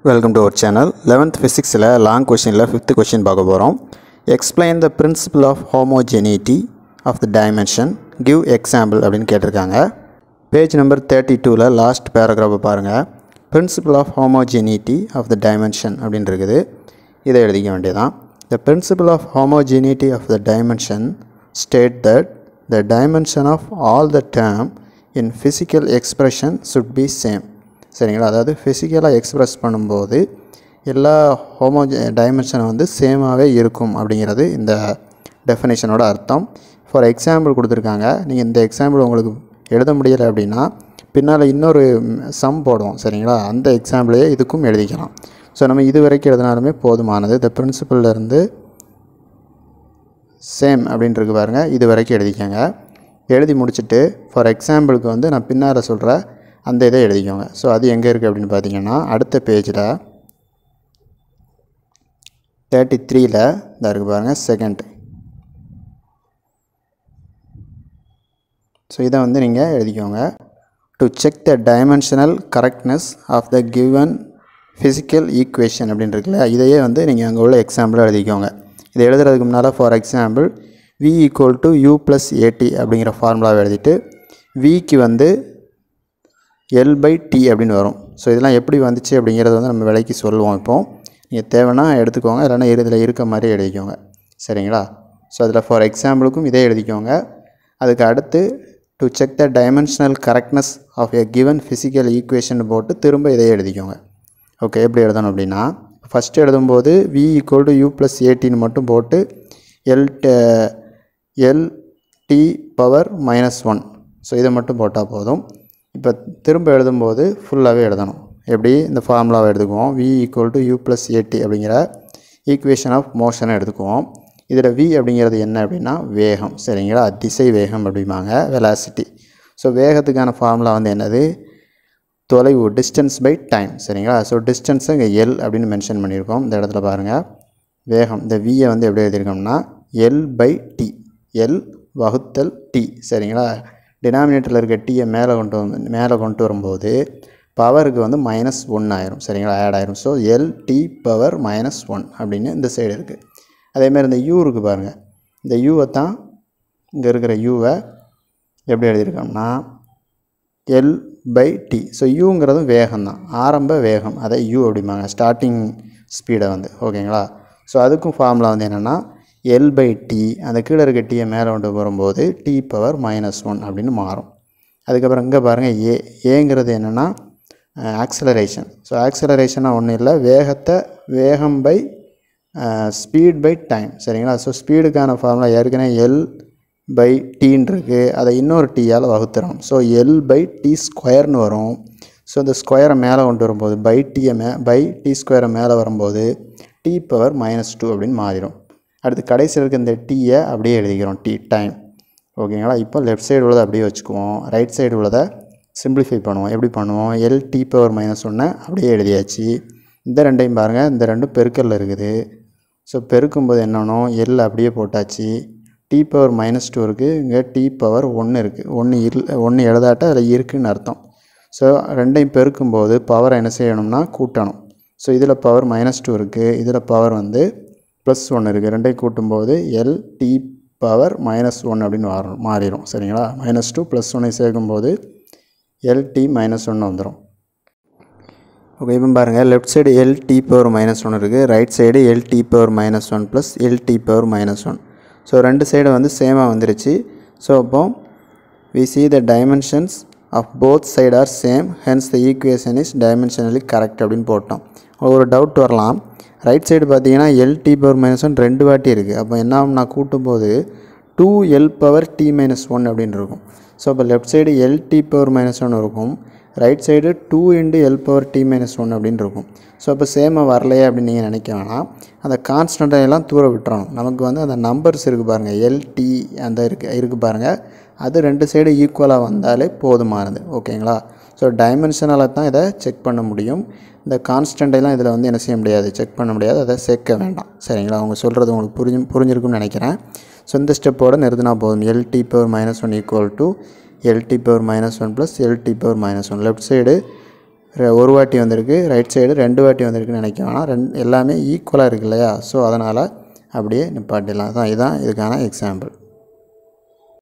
welcome to our channel eleventh ஃபிசிக்ஸில் long கொஷினில் fifth question பார்க்க போகிறோம் explain the principle of homogeneity of the dimension give example அப்படின்னு கேட்டிருக்காங்க பேஜ் நம்பர் தேர்ட்டி டூவில் லாஸ்ட் பேராகிராஃபை பாருங்கள் principle of homogeneity of the dimension அப்படின்னு இருக்குது இதை எழுதிக்க வேண்டியதான் the principle of homogeneity of the dimension state that the dimension of all the term in physical expression should be same சரிங்களா அதாவது ஃபிசிக்கலாக எக்ஸ்ப்ரெஸ் பண்ணும்போது எல்லா ஹோமோ டைமென்ஷனை வந்து சேமாகவே இருக்கும் அப்படிங்கிறது இந்த டெஃபினேஷனோட அர்த்தம் ஃபார் எக்ஸாம்பிள் கொடுத்துருக்காங்க நீங்கள் இந்த எக்ஸாம்பிள் உங்களுக்கு எழுத முடியலை அப்படின்னா பின்னால் இன்னொரு சம் போடுவோம் சரிங்களா அந்த எக்ஸாம்பிளையே இதுக்கும் எழுதிக்கலாம் ஸோ நம்ம இது வரைக்கும் எழுதினாலுமே போதுமானது இந்த பிரின்சிபல்லேருந்து சேம் அப்படின்ட்டு பாருங்கள் இது வரைக்கும் எழுதிக்கோங்க எழுதி முடிச்சுட்டு ஃபார் எக்ஸாம்பிளுக்கு வந்து நான் பின்னால் சொல்கிற அந்த இதை எழுதிக்கோங்க ஸோ அது எங்கே இருக்குது அப்படின்னு பார்த்தீங்கன்னா அடுத்த பேஜில் தேர்ட்டி த்ரீயில் இந்த இருக்குது பாருங்கள் செகண்ட் ஸோ இதை வந்து நீங்கள் எழுதிக்கோங்க to check the dimensional correctness of the given physical equation அப்படின்னு இருக்குல்ல இதையே வந்து நீங்கள் அங்கே உள்ள எக்ஸாம்பிள் எழுதிக்கோங்க இதை எழுதுறதுக்கு முன்னால் for example V equal to U plus A T அப்படிங்கிற ஃபார்முலாவை எழுதிட்டு விக்கு வந்து எல் பை டி அப்படின்னு வரும் ஸோ இதெல்லாம் எப்படி வந்துச்சு அப்படிங்கிறத வந்து நம்ம விலைக்கு சொல்லுவோம் இப்போ நீங்கள் தேவைன்னா எடுத்துக்கோங்க இல்லைன்னா இதில் இருக்க மாதிரி எழுதிக்கோங்க சரிங்களா ஸோ அதில் ஃபார் எக்ஸாம்பிளுக்கும் இதே எழுதிக்கோங்க அதுக்கு அடுத்து to check the dimensional correctness of a given physical equation போட்டு திரும்ப இதே எழுதிக்கோங்க ஓகே எப்படி எழுதணும் அப்படின்னா ஃபஸ்ட்டு எழுதும்போது V equal to U plus ஏடின்னு மட்டும் போட்டு L L T power minus one so இதை மட்டும் போட்டால் போதும் இப்போ திரும்ப எழுதும்போது ஃபுல்லாகவே எழுதணும் எப்படி இந்த ஃபார்முலாவை எடுத்துக்குவோம் V equal to U plus A T அப்படிங்கிற ஈக்குவேஷன் ஆஃப் மோஷனை எடுத்துக்குவோம் இதில் வி அப்படிங்கிறது என்ன அப்படின்னா வேகம் சரிங்களா திசை வேகம் அப்படிம்பாங்க வெலாசிட்டி ஸோ வேகத்துக்கான ஃபார்முலா வந்து என்னது தொலைவு டிஸ்டன்ஸ் பை டைம் சரிங்களா ஸோ டிஸ்டன்ஸை இங்கே எல் அப்படின்னு மென்ஷன் பண்ணியிருக்கோம் இந்த இடத்துல பாருங்கள் வேகம் இந்த வியை வந்து எப்படி எழுதியிருக்கோம்னா எல் பை டி எல் வகுத்தல் டி சரிங்களா டினாமினேட்டரில் இருக்க டீயை மேலே கொண்டு வந்து மேலே கொண்டு வரும்போது பவருக்கு வந்து மைனஸ் ஒன் ஆயிரும் சரிங்களா ஆட் ஆயிரும் so L T power minus one அப்படின்னு இந்த சைடு இருக்குது அதேமாதிரி இந்த யூ இருக்குது பாருங்கள் இந்த யூவை தான் இங்கே இருக்கிற யூவை எப்படி எழுதியிருக்கோம்னா எல் பை டி ஸோ யூங்கிறதும் வேகம் தான் ஆரம்ப வேகம் அதை யூ அப்படிம்பாங்க ஸ்டார்டிங் ஸ்பீடை வந்து ஓகேங்களா ஸோ அதுக்கும் ஃபார்முலா வந்து என்னென்னா எல் பை டி அந்த கீழே இருக்க டீயை மேலே கொண்டு வரும்போது டி பவர் மைனஸ் ஒன் அப்படின்னு மாறும் அதுக்கப்புறம் இங்கே பாருங்கள் ஏ ஏங்கிறது என்னென்னா ஆக்சலரேஷன் ஸோ ஆக்சலரேஷனாக ஒன்றும் இல்லை வேகத்தை வேகம் பை ஸ்பீட் பை டைம் சரிங்களா ஸோ ஸ்பீடுக்கான ஃபார்முலா ஏற்கனவே எல் பை டீன் இருக்குது அதை இன்னொரு டீயால் வகுத்துறோம் ஸோ எல் பை டி ஸ்கொயர்னு வரும் ஸோ இந்த ஸ்கொயரை மேலே கொண்டு வரும்போது பை டீயை மே பை டி ஸ்கொயரை மேலே வரும்போது டி பவர் மைனஸ் டூ அப்படின்னு மாறிடும் அடுத்து கடைசியில் இருக்க இந்த டீயை அப்படியே எழுதிக்கிறோம் டி டைம் ஓகேங்களா இப்போ லெஃப்ட் சைடு உள்ளதை அப்படியே வச்சுக்குவோம் ரைட் சைடு உள்ளதை சிம்பிளிஃபை பண்ணுவோம் எப்படி பண்ணுவோம் எல் டி பவர் மைனஸ் ஒன்று அப்படியே எழுதியாச்சு இந்த ரெண்டையும் பாருங்கள் இந்த ரெண்டும் பெருக்கல்ல இருக்குது ஸோ பெருக்கும்போது என்னன்னோ எல் அப்படியே போட்டாச்சு டி பவர் மைனஸ் டூ இருக்குது இங்கே டி பவர் ஒன்று இருக்குது ஒன்று இல் ஒன்று எழுதாட்ட அதில் இருக்குதுன்னு அர்த்தம் ஸோ ரெண்டையும் பெருக்கும்போது பவர் என்ன செய்யணும்னா கூட்டணும் ஸோ இதில் பவர் மைனஸ் டூ இருக்குது இதில் பவர் வந்து ப்ளஸ் ஒன்று இருக்குது ரெண்டையும் கூட்டும்போது L T power minus one அப்படின்னு மாறும் மாறிடும் சரிங்களா மைனஸ் டூ ப்ளஸ் ஒன்னை சேர்க்கும்போது எல் டி மைனஸ் ஒன்று வந்துடும் ஓகே இப்போ பாருங்கள் left side L T power minus one இருக்குது right side L T power minus one plus L T power minus one so ரெண்டு சைடு வந்து சேமாக வந்துருச்சு ஸோ அப்போ we see the dimensions of both side are same hence the equation is dimensionally correct அப்படின்னு போட்டோம் ஒரு doubt வரலாம் right side பார்த்தீங்கன்னா L T power minus one ரெண்டு வாட்டி இருக்குது அப்போ என்ன ஆகும் நான் கூட்டும்போது two L power T minus one அப்படின்னு இருக்கும் ஸோ அப்போ left side L T power minus one இருக்கும் right side two into L power T minus one அப்படின்னு இருக்கும் ஸோ அப்போ சேமாக வரலையே அப்படின்னு நீங்கள் நினைக்க வேணாம் அந்த கான்ஸ்டண்ட்டை எல்லாம் தூர விட்டுறணும் நமக்கு வந்து அந்த நம்பர்ஸ் இருக்குது பாருங்கள் எல் டி அந்த இருக்குது இருக்குது பாருங்கள் அது ரெண்டு சைடு ஈக்குவலாக வந்தாலே போதுமானது ஓகேங்களா ஸோ டைமென்ஷனால் தான் இதை செக் பண்ண முடியும் இந்த கான்ஸ்டண்ட்டைலாம் இதில் வந்து என்ன செய்ய முடியாது செக் பண்ண முடியாது அதை சேர்க்க வேண்டாம் சரிங்களா அவங்க சொல்கிறது உங்களுக்கு புரிஞ்சு புரிஞ்சிருக்கும்னு நினைக்கிறேன் ஸோ இந்த ஸ்டெப்போடு நிறுத்தினா போதும் L T power minus one equal to L T power minus one plus L T power minus one left side ரெ- ஒரு வாட்டி வந்திருக்கு ரைட் சைடு ரெண்டு வாட்டி வந்திருக்குன்னு நினைக்க வேணாம் ரெண்டு எல்லாமே ஈக்குவலாக இருக்கு இல்லையா ஸோ அதனால் அப்படியே நிப்பாட்டிடலாம் அதான் இதுதான் இதுக்கான எக்ஸாம்பிள்